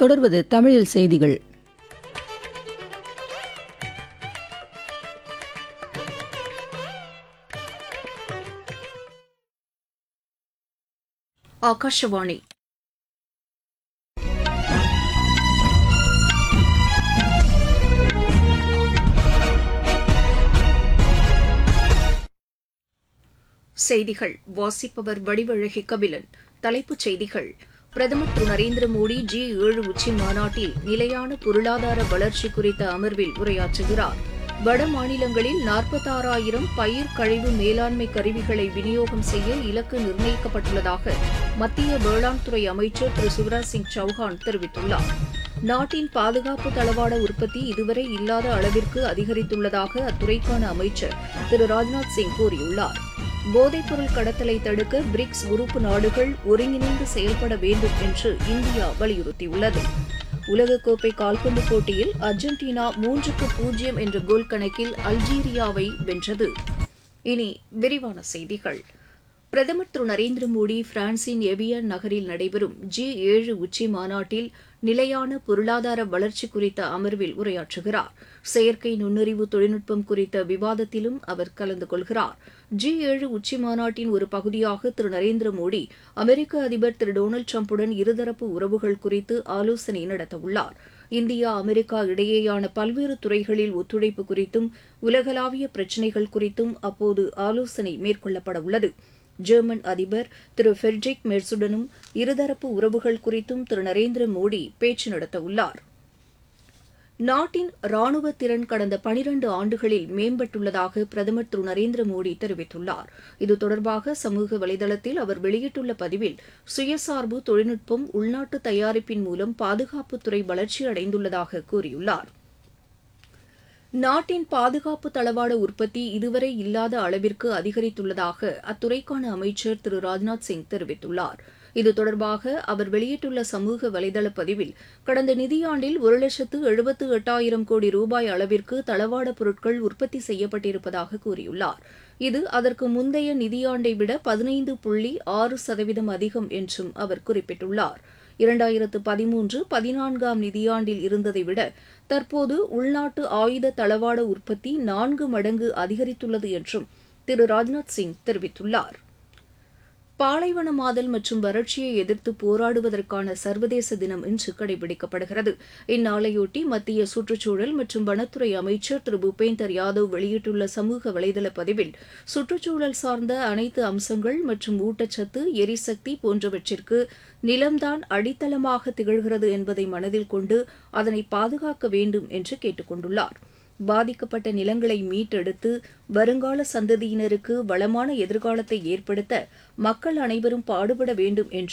தொடர்வது தமிழில் செய்திகள் ಆಕಾಶವಾಣಿ செய்திகள் வாசிப்பவர் வடிவழகி கபிலன் தலைப்புச் செய்திகள் பிரதமர் திரு நரேந்திர மோடி ஜி ஏழு உச்சி மாநாட்டில் நிலையான பொருளாதார வளர்ச்சி குறித்த அமர்வில் உரையாற்றுகிறார் வட மாநிலங்களில் நாற்பத்தாறாயிரம் பயிர் கழிவு மேலாண்மை கருவிகளை விநியோகம் செய்ய இலக்கு நிர்ணயிக்கப்பட்டுள்ளதாக மத்திய வேளாண் துறை அமைச்சர் திரு சிவராஜ் சிங் சௌஹான் தெரிவித்துள்ளார் நாட்டின் பாதுகாப்பு தளவாட உற்பத்தி இதுவரை இல்லாத அளவிற்கு அதிகரித்துள்ளதாக அத்துறைக்கான அமைச்சர் திரு ராஜ்நாத் சிங் கூறியுள்ளார் போதைப்பொருள் கடத்தலை தடுக்க பிரிக்ஸ் உறுப்பு நாடுகள் ஒருங்கிணைந்து செயல்பட வேண்டும் என்று இந்தியா வலியுறுத்தியுள்ளது உலகக்கோப்பை கால்பந்து போட்டியில் அர்ஜென்டினா மூன்றுக்கு பூஜ்ஜியம் என்ற கோல் கணக்கில் அல்ஜீரியாவை வென்றது இனி விரிவான செய்திகள் பிரதமர் திரு நரேந்திர மோடி பிரான்சின் எவியன் நகரில் நடைபெறும் ஜி ஏழு உச்சி மாநாட்டில் நிலையான பொருளாதார வளர்ச்சி குறித்த அமர்வில் உரையாற்றுகிறார் செயற்கை நுண்ணறிவு தொழில்நுட்பம் குறித்த விவாதத்திலும் அவர் கலந்து கொள்கிறார் ஜி ஏழு உச்சி மாநாட்டின் ஒரு பகுதியாக திரு நரேந்திர மோடி அமெரிக்க அதிபர் திரு டொனால்டு டிரம்புடன் இருதரப்பு உறவுகள் குறித்து ஆலோசனை நடத்தவுள்ளார் இந்தியா அமெரிக்கா இடையேயான பல்வேறு துறைகளில் ஒத்துழைப்பு குறித்தும் உலகளாவிய பிரச்சினைகள் குறித்தும் அப்போது ஆலோசனை மேற்கொள்ளப்பட உள்ளது ஜெர்மன் அதிபர் திரு ஃபெட்ரிக் மெர்சுடனும் இருதரப்பு உறவுகள் குறித்தும் திரு நரேந்திர மோடி பேச்சு நடத்தவுள்ளார் நாட்டின் ராணுவ திறன் கடந்த பனிரண்டு ஆண்டுகளில் மேம்பட்டுள்ளதாக பிரதமர் திரு நரேந்திர மோடி தெரிவித்துள்ளார் இது தொடர்பாக சமூக வலைதளத்தில் அவர் வெளியிட்டுள்ள பதிவில் சுயசார்பு தொழில்நுட்பம் உள்நாட்டு தயாரிப்பின் மூலம் பாதுகாப்புத்துறை வளர்ச்சியடைந்துள்ளதாக கூறியுள்ளார் நாட்டின் பாதுகாப்பு தளவாட உற்பத்தி இதுவரை இல்லாத அளவிற்கு அதிகரித்துள்ளதாக அத்துறைக்கான அமைச்சர் திரு ராஜ்நாத் சிங் தெரிவித்துள்ளார் இது தொடர்பாக அவர் வெளியிட்டுள்ள சமூக வலைதள பதிவில் கடந்த நிதியாண்டில் ஒரு லட்சத்து எழுபத்து எட்டாயிரம் கோடி ரூபாய் அளவிற்கு தளவாட பொருட்கள் உற்பத்தி செய்யப்பட்டிருப்பதாக கூறியுள்ளார் இது அதற்கு முந்தைய நிதியாண்டை விட பதினைந்து புள்ளி ஆறு சதவீதம் அதிகம் என்றும் அவர் குறிப்பிட்டுள்ளார் இரண்டாயிரத்து பதிமூன்று பதினான்காம் நிதியாண்டில் இருந்ததை விட தற்போது உள்நாட்டு ஆயுத தளவாட உற்பத்தி நான்கு மடங்கு அதிகரித்துள்ளது என்றும் திரு ராஜ்நாத் சிங் தெரிவித்துள்ளார் பாலைவனமாதல் மற்றும் வறட்சியை எதிர்த்து போராடுவதற்கான சர்வதேச தினம் இன்று கடைபிடிக்கப்படுகிறது இந்நாளையொட்டி மத்திய சுற்றுச்சூழல் மற்றும் வனத்துறை அமைச்சர் திரு பூபேந்தர் யாதவ் வெளியிட்டுள்ள சமூக வலைதள பதிவில் சுற்றுச்சூழல் சார்ந்த அனைத்து அம்சங்கள் மற்றும் ஊட்டச்சத்து எரிசக்தி போன்றவற்றிற்கு நிலம்தான் அடித்தளமாக திகழ்கிறது என்பதை மனதில் கொண்டு அதனை பாதுகாக்க வேண்டும் என்று கேட்டுக் கொண்டுள்ளார் பாதிக்கப்பட்ட நிலங்களை மீட்டெடுத்து வருங்கால சந்ததியினருக்கு வளமான எதிர்காலத்தை ஏற்படுத்த மக்கள் அனைவரும் பாடுபட வேண்டும் என்று